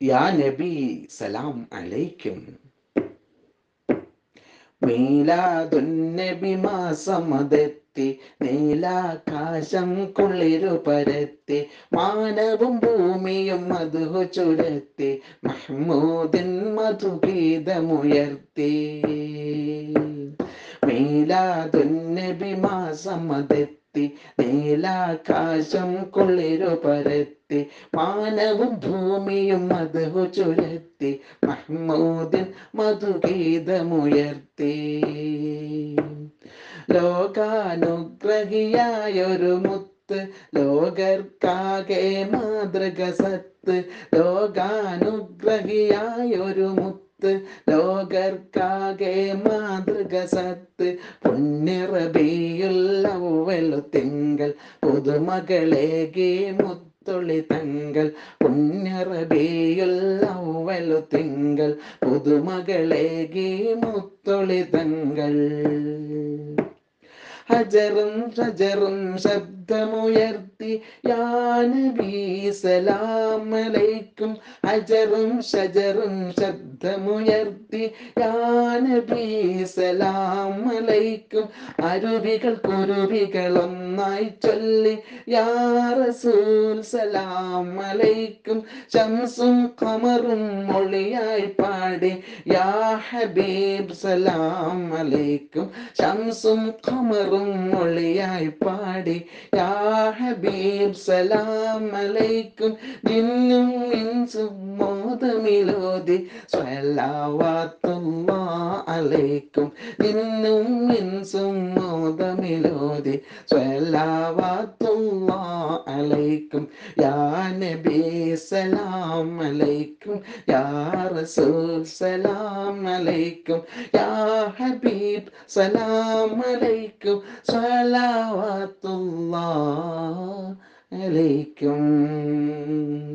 യാ നബി സലാം അലൈക്കും മീലാദുന്നബി മാസമതെത്തി നീലാകാശം കുളിരു പരത്തി മാനവും ഭൂമിയും മധു ചുരത്തി മഹ്മൂദിൻ മധുഗീതമുയർത്തി മീലാദുന്നബി മാസമതെത്തി നീലാകാശം കുളിരു പരത്തി മാനവും ഭൂമിയും മധു ചുരത്തി മഹ്മൂദിൻ മധുഗീതമുയർത്തി ലോകാനുഗ്രഹിയായൊരു മുത്ത് ലോകർക്കാകെ മാതൃക സത്ത് ലോകാനുഗ്രഹിയായൊരു മുത്ത് ലോകർക്കാകെ മാതൃക സത്ത് പുണ്യറബിയുള്ളവലു തിങ്കൾ പുതുമകളേകി മുത്തൊളി തങ്കൾ പുണ്യറബിയുള്ളവലു തിങ്കൾ പുതുമകളേകി മുത്തൊളി തങ്കൾ ഹജറും ഷജറും ശബ്ദമുയർത്തി യാനബി സലാമലൈക്കും ഹജറും ഷജറും ശബ്ദമുയർത്തി യാനബി സലാമലൈക്കും അരുവികൾ കുരുവികൾ ഒന്നായി ചൊല്ലി യാ റസൂൽ സലാമലൈക്കും ശംസും ഖമറും മൊഴിയായി പാടി യാ ഹബീബ് സലാം അലൈക്കും ശംസും ഖമറും മൊഴിയായി പാടി യാ ഹബീബ് സലാം അലൈക്കും ജിന്നും ഇൻസും മോദമിലോതി സ്വലാവാത്തുല്ലാ അലൈക്കും ജിന്നും ഇൻസും മോദമിലോതി സ്വലാവാത്തുല്ലാ അലൈക്കും യാ നബി സലാം അലൈക്കും യാ റസൂൽ സലാം അലൈക്കും യാ ഹബീബ് സലാം അലൈക്കും സ്വലാവാത്തുല്ലാ അലൈക്കും